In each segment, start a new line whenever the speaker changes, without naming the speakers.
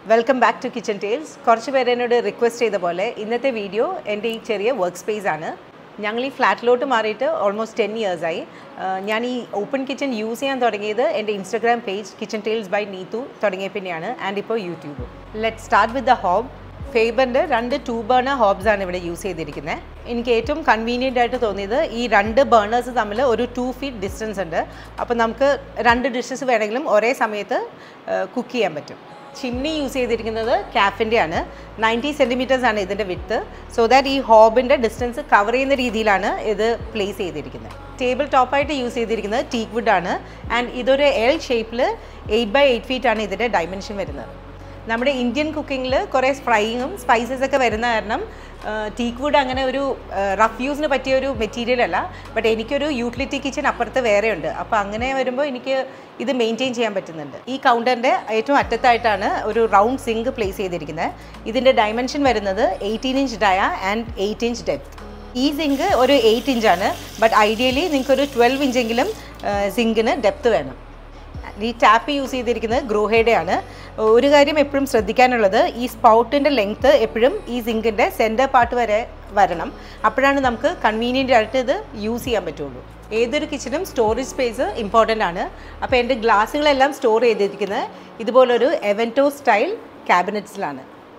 Welcome back to kitchen tales കുറച്ച് പേര് എന്നോട് റിക്വസ്റ്റ് ചെയ്ത പോലെ ഇന്നത്തെ വീഡിയോ എൻ്റെ ഈ ചെറിയ വർക്ക് സ്പേസ് ആണ് ഞങ്ങൾ ഈ ഫ്ലാറ്റിലോട്ട് മാറിയിട്ട് ഓൾമോസ്റ്റ് ടെൻ ഇയേഴ്സായി ഞാൻ ഈ ഓപ്പൺ കിച്ചൺ യൂസ് ചെയ്യാൻ തുടങ്ങിയത് എൻ്റെ Instagram page kitchen tales by Neethu തുടങ്ങിയ പിന്നെയാണ് ആൻഡ് ഇപ്പോൾ YouTube let start with the hob ഫേബറിൻ്റെ രണ്ട് ടൂ ബേണർ ഹോബ്സ് ആണ് ഇവിടെ യൂസ് ചെയ്തിരിക്കുന്നത് എനിക്ക് ഏറ്റവും കൺവീനിയൻ്റ് ആയിട്ട് തോന്നിയത് ഈ രണ്ട് ബേണേഴ്സ് തമ്മിൽ ഒരു ടു ഫീറ്റ് ഡിസ്റ്റൻസ് ഉണ്ട് അപ്പോൾ നമുക്ക് രണ്ട് ഡിഷസ് വേണമെങ്കിലും ഒരേ സമയത്ത് കുക്ക് ചെയ്യാൻ പറ്റും ചിമ്നി യൂസ് ചെയ്തിരിക്കുന്നത് കാഫിൻ്റെ ആണ് നയൻറ്റി സെൻറ്റിമീറ്റേഴ്സ് ആണ് ഇതിൻ്റെ വിത്ത് സോ ദാറ്റ് ഈ ഹോബിൻ്റെ ഡിസ്റ്റൻസ് കവർ ചെയ്യുന്ന രീതിയിലാണ് ഇത് പ്ലേസ് ചെയ്തിരിക്കുന്നത് ടേബിൾ ടോപ്പായിട്ട് യൂസ് ചെയ്തിരിക്കുന്നത് ടീക്ക് വുഡ് ആണ് ആൻഡ് ഇതൊരു എൽ ഷേപ്പിൽ എയ്റ്റ് ബൈ എയ്റ്റ് ഫീറ്റ് ആണ് ഇതിൻ്റെ ഡൈമെൻഷൻ വരുന്നത് നമ്മുടെ ഇന്ത്യൻ കുക്കിങ്ങിൽ കുറേ ഫ്രൈയിങ്ങും സ്പൈസസ് ഒക്കെ വരുന്ന കാരണം ടീക്ക് വുഡ് അങ്ങനെ ഒരു റഫ് യൂസിന് പറ്റിയ ഒരു മെറ്റീരിയൽ അല്ല ബട്ട് എനിക്കൊരു യൂട്ടിലിറ്റി കിച്ചൺ അപ്പുറത്ത് വേറെ ഉണ്ട് അപ്പോൾ അങ്ങനെ വരുമ്പോൾ എനിക്ക് ഇത് മെയിൻറ്റെയിൻ ചെയ്യാൻ പറ്റുന്നുണ്ട് ഈ കൗണ്ടറിൻ്റെ ഏറ്റവും അറ്റത്തായിട്ടാണ് ഒരു റൗണ്ട് സിങ്ക് പ്ലേസ് ചെയ്തിരിക്കുന്നത് ഇതിൻ്റെ ഡയമെൻഷൻ വരുന്നത് eighteen inch dia and eight inch depth ഈ സിങ്ക് ഒരു എയ്റ്റ് ഇഞ്ചാണ് ബട്ട് ഐഡിയലി നിങ്ങൾക്കൊരു ട്വൽവ് ഇഞ്ചെങ്കിലും സിങ്കിന് ഡെപ്ത് വേണം ഈ ടാപ്പ് യൂസ് ചെയ്തിരിക്കുന്നത് ഗ്രൂഹയുടെ ആണ് ഒരു കാര്യം എപ്പോഴും ശ്രദ്ധിക്കാനുള്ളത് ഈ സ്പൗട്ടിൻ്റെ ലെങ്ത്ത് എപ്പോഴും ഈ സിങ്കിൻ്റെ സെൻറ്റർ പാർട്ട് വരെ വരണം അപ്പോഴാണ് നമുക്ക് കൺവീനിയൻ്റ് ആയിട്ട് ഇത് യൂസ് ചെയ്യാൻ പറ്റുള്ളൂ ഏതൊരു കിച്ചണും സ്റ്റോറേജ് സ്പേസ് ഇമ്പോർട്ടൻ്റ് ആണ് അപ്പോൾ എൻ്റെ ഗ്ലാസ്സുകളെല്ലാം സ്റ്റോർ ചെയ്തിരിക്കുന്നത് ഇതുപോലൊരു എവൻറ്റോ സ്റ്റൈൽ ക്യാബിനറ്റ്സിലാണ്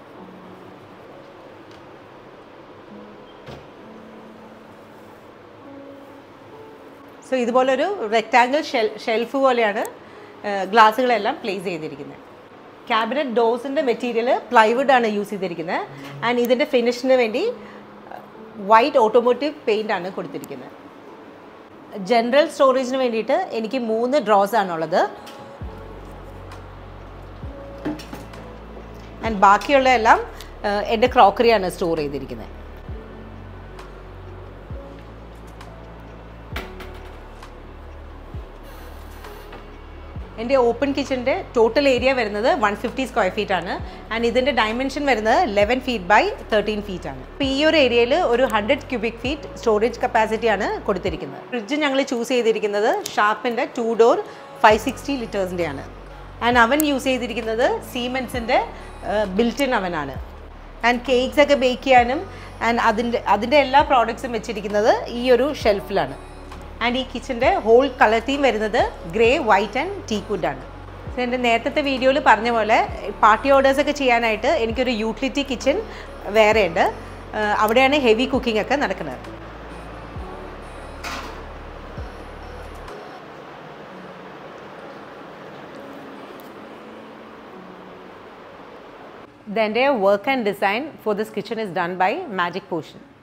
സോ ഇതുപോലൊരു റെക്റ്റാങ്കിൾ ഷെൽ ഷെൽഫ് പോലെയാണ് ഗ്ലാസ്സുകളെല്ലാം പ്ലേസ് ചെയ്തിരിക്കുന്നത് ക്യാബിനറ്റ് ഡോസിൻ്റെ മെറ്റീരിയൽ പ്ലൈവുഡ് ആണ് യൂസ് ചെയ്തിരിക്കുന്നത് ആൻഡ് ഇതിൻ്റെ ഫിനിഷിന് വേണ്ടി വൈറ്റ് ഓട്ടോമോട്ടീവ് പെയിൻ്റ് ആണ് കൊടുത്തിരിക്കുന്നത് ജനറൽ സ്റ്റോറേജിന് വേണ്ടിയിട്ട് എനിക്ക് മൂന്ന് ഡ്രോസ് ആണുള്ളത് ആൻഡ് ബാക്കിയുള്ള എല്ലാം എൻ്റെ ക്രോക്കറിയാണ് സ്റ്റോർ ചെയ്തിരിക്കുന്നത് എൻ്റെ ഓപ്പൺ കിച്ചൻ്റെ ടോട്ടൽ ഏരിയ വരുന്നത് വൺ ഫിഫ്റ്റി സ്ക്വയർ ഫീറ്റ് ആണ് ആൻഡ് ഇതിൻ്റെ ഡയമെൻഷൻ വരുന്നത് eleven feet by thirteen feet ആണ് അപ്പോൾ ഈ ഒരു ഏരിയയിൽ ഒരു hundred cubic feet storage capacity ആണ് കൊടുത്തിരിക്കുന്നത് ഫ്രിഡ്ജ് ഞങ്ങൾ ചൂസ് ചെയ്തിരിക്കുന്നത് ഷാർപ്പിൻ്റെ ടു ഡോർ ഫൈവ് സിക്സ്റ്റി ലിറ്റേഴ്സിൻ്റെ ആണ് ആൻഡ് അവൻ യൂസ് ചെയ്തിരിക്കുന്നത് സീമെൻസിൻ്റെ ബിൽറ്റിൻ അവനാണ് ആൻഡ് കേക്ക്സ് ഒക്കെ ബേക്ക് ചെയ്യാനും ആൻഡ് അതിൻ്റെ അതിൻ്റെ എല്ലാ പ്രോഡക്ട്സും വെച്ചിരിക്കുന്നത് ഈ ഒരു ഷെൽഫിലാണ് ആൻഡ് ഈ കിച്ചൻ്റെ ഹോൾ കളർ തീം വരുന്നത് grey white and teak wood ആണ് എൻ്റെ നേരത്തെ വീഡിയോയിൽ പറഞ്ഞ പോലെ പാർട്ടി ഓർഡേഴ്സ് ഒക്കെ ചെയ്യാനായിട്ട് എനിക്കൊരു യൂട്ടിലിറ്റി കിച്ചൺ വേറെ ഉണ്ട് അവിടെയാണ് ഹെവി കുക്കിംഗ് ഒക്കെ നടക്കുന്നത് The entire work and design for this kitchen is done by Magic Potion.